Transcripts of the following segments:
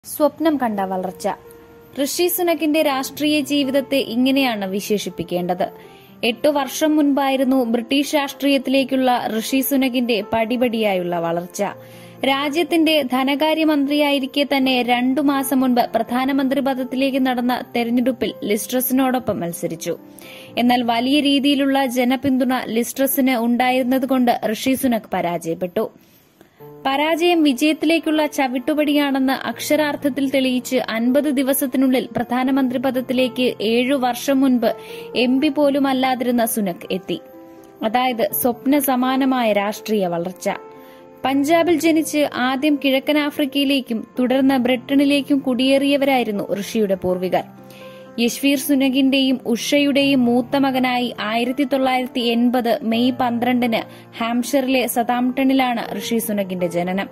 സ്വപ്നം കണ്ട വളർച്ച ഋഷി സുനക്കിന്റെ രാഷ്ട്രീയ ജീവിതത്തെ ഇങ്ങനെയാണ് വിശേഷിപ്പിക്കേണ്ടത് എട്ടു വർഷം മുൻപായിരുന്നു ബ്രിട്ടീഷ് രാഷ്ട്രീയത്തിലേക്കുള്ള ഋഷി സുനകിന്റെ പടിപടിയായുള്ള വളർച്ച രാജ്യത്തിന്റെ ധനകാര്യമന്ത്രിയായിരിക്കെ തന്നെ രണ്ടു മാസം മുൻപ് പ്രധാനമന്ത്രി പദത്തിലേക്ക് നടന്ന തെരഞ്ഞെടുപ്പിൽ ലിസ്ട്രസിനോടൊപ്പം മത്സരിച്ചു എന്നാൽ വലിയ രീതിയിലുള്ള ജനപിന്തുണ ലിസ്ട്രസിന് ഉണ്ടായിരുന്നതുകൊണ്ട് ഋഷി സുനക് പരാജയപ്പെട്ടു പരാജയം വിജയത്തിലേക്കുള്ള ചവിട്ടുപടിയാണെന്ന് അക്ഷരാർത്ഥത്തിൽ തെളിയിച്ച് അൻപത് ദിവസത്തിനുള്ളിൽ പ്രധാനമന്ത്രി പദത്തിലേക്ക് ഏഴു വർഷം മുൻപ് എം പി പോലുമല്ലാതിരുന്ന സുനക് എത്തി അതായത് സ്വപ്ന സമാനമായ രാഷ്ട്രീയ വളർച്ച പഞ്ചാബിൽ ജനിച്ച് ആദ്യം കിഴക്കൻ ആഫ്രിക്കയിലേക്കും തുടർന്ന് ബ്രിട്ടനിലേക്കും കുടിയേറിയവരായിരുന്നു ഋഷിയുടെ പൂർവികർ യശ്വീർ സുനകിന്റെയും ഉഷയുടെയും മൂത്ത മകനായി ആയിരത്തി തൊള്ളായിരത്തി എൺപത് മെയ് പന്ത്രണ്ടിന് ഹാംഷറിലെ സതാംപ്ടണിലാണ് ഋഷി സുനകിന്റെ ജനനം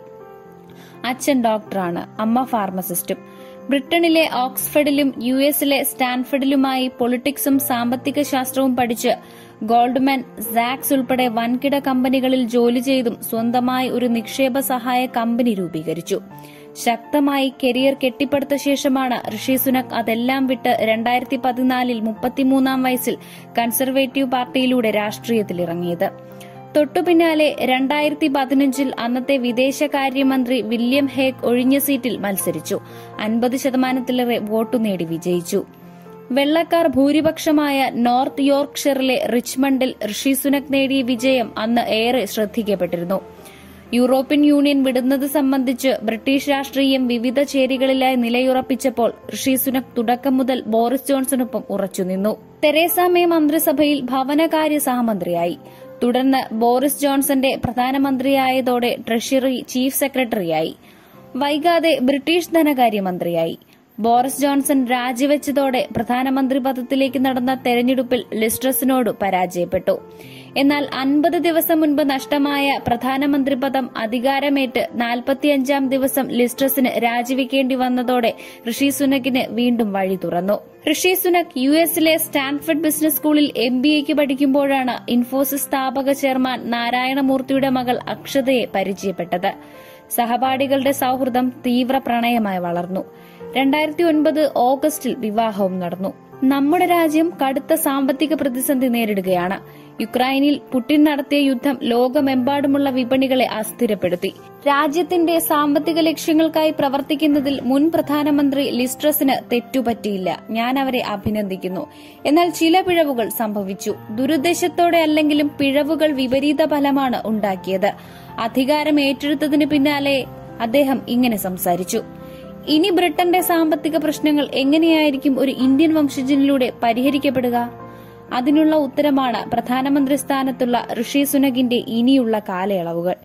അച്ഛൻ ഡോക്ടറാണ് അമ്മ ഫാർമസിസ്റ്റും ബ്രിട്ടനിലെ ഓക്സ്ഫഡിലും യു എസിലെ സ്റ്റാൻഫഡിലുമായി പൊളിറ്റിക്സും സാമ്പത്തിക ശാസ്ത്രവും പഠിച്ച് ഗോൾഡ്മാൻ സാക്സ് ഉൾപ്പെടെ വൻകിട കമ്പനികളിൽ ജോലി ചെയ്തും സ്വന്തമായി ഒരു നിക്ഷേപ സഹായ കമ്പനി രൂപീകരിച്ചു ശക്തമായി കരിയർ കെട്ടിപ്പടുത്ത ശേഷമാണ് ഋഷി സുനക് അതെല്ലാം വിട്ട് രണ്ടായിരത്തി പതിനാലിൽ മുപ്പത്തിമൂന്നാം വയസ്സിൽ കൺസർവേറ്റീവ് പാർട്ടിയിലൂടെ രാഷ്ട്രീയത്തിലിറങ്ങിയത് തൊട്ടുപിന്നാലെ രണ്ടായിരത്തി പതിനഞ്ചിൽ അന്നത്തെ വിദേശകാര്യമന്ത്രി വില്യം ഹേഗ് ഒഴിഞ്ഞ സീറ്റിൽ മത്സരിച്ചു അൻപത് ശതമാനത്തിലേറെ വോട്ടു നേടി വിജയിച്ചു വെള്ളക്കാർ ഭൂരിപക്ഷമായ നോർത്ത് യോർക്ക്ഷയറിലെ റിച്ച്മണ്ടിൽ ഋഷി സുനക് നേടിയ വിജയം അന്ന് ഏറെ ശ്രദ്ധിക്കപ്പെട്ടിരുന്നു യൂറോപ്യൻ യൂണിയൻ വിടുന്നത് സംബന്ധിച്ച് ബ്രിട്ടീഷ് രാഷ്ട്രീയം വിവിധ ചേരികളിലായി നിലയുറപ്പിച്ചപ്പോൾ ഋഷി സുനക് തുടക്കം മുതൽ ബോറിസ് ജോൺസണൊപ്പം ഉറച്ചുനിന്നു തെരേസ മേ മന്ത്രിസഭയിൽ ഭവനകാര്യ സഹമന്ത്രിയായി തുടർന്ന് ബോറിസ് ജോൺസന്റെ പ്രധാനമന്ത്രിയായതോടെ ട്രഷറി ചീഫ് സെക്രട്ടറിയായി വൈകാതെ ബ്രിട്ടീഷ് ധനകാര്യമന്ത്രിയായി ബോറിസ് ജോൺസൺ രാജിവെച്ചതോടെ പ്രധാനമന്ത്രി പദത്തിലേക്ക് നടന്ന തെരഞ്ഞെടുപ്പിൽ ലിസ്ട്രസിനോട് പരാജയപ്പെട്ടു എന്നാൽ അൻപത് ദിവസം മുൻപ് നഷ്ടമായ പ്രധാനമന്ത്രി പദം അധികാരമേറ്റ് നാൽപ്പത്തിയഞ്ചാം ദിവസം ലിസ്ട്രസിന് രാജിവെക്കേണ്ടി വന്നതോടെ ഋഷി സുനക്കിന് വീണ്ടും വഴി തുറന്നു ഋഷി സുനക് യു എസിലെ സ്റ്റാൻഫർഡ് ബിസിനസ് സ്കൂളിൽ എം ബി എക്ക് പഠിക്കുമ്പോഴാണ് ഇൻഫോസിസ് സ്ഥാപക ചെയർമാൻ നാരായണമൂർത്തിയുടെ മകൾ അക്ഷതയെ പരിചയപ്പെട്ടത് സഹപാഠികളുടെ സൌഹൃദം തീവ്ര പ്രണയമായി വളർന്നു രണ്ടായിരത്തി ഒൻപത് ഓഗസ്റ്റിൽ വിവാഹവും നടന്നു നമ്മുടെ രാജ്യം കടുത്ത സാമ്പത്തിക പ്രതിസന്ധി നേരിടുകയാണ് യുക്രൈനിൽ പുടിൻ നടത്തിയ യുദ്ധം ലോകമെമ്പാടുമുള്ള വിപണികളെ അസ്ഥിരപ്പെടുത്തി രാജ്യത്തിന്റെ സാമ്പത്തിക ലക്ഷ്യങ്ങൾക്കായി പ്രവർത്തിക്കുന്നതിൽ മുൻ പ്രധാനമന്ത്രി ലിസ്ട്രസിന് തെറ്റുപറ്റിയില്ല ഞാൻ അവരെ അഭിനന്ദിക്കുന്നു എന്നാൽ ചില പിഴവുകൾ സംഭവിച്ചു ദുരുദ്ദേശത്തോടെ അല്ലെങ്കിലും പിഴവുകൾ വിപരീത ഫലമാണ് ഉണ്ടാക്കിയത് അധികാരം ഏറ്റെടുത്തതിന് പിന്നാലെ അദ്ദേഹം ഇങ്ങനെ സംസാരിച്ചു ഇനി ബ്രിട്ടന്റെ സാമ്പത്തിക പ്രശ്നങ്ങൾ എങ്ങനെയായിരിക്കും ഒരു ഇന്ത്യൻ വംശജനിലൂടെ പരിഹരിക്കപ്പെടുക അതിനുള്ള ഉത്തരമാണ് പ്രധാനമന്ത്രി സ്ഥാനത്തുള്ള ഋഷി സുനകിന്റെ ഇനിയുള്ള കാലയളവുകൾ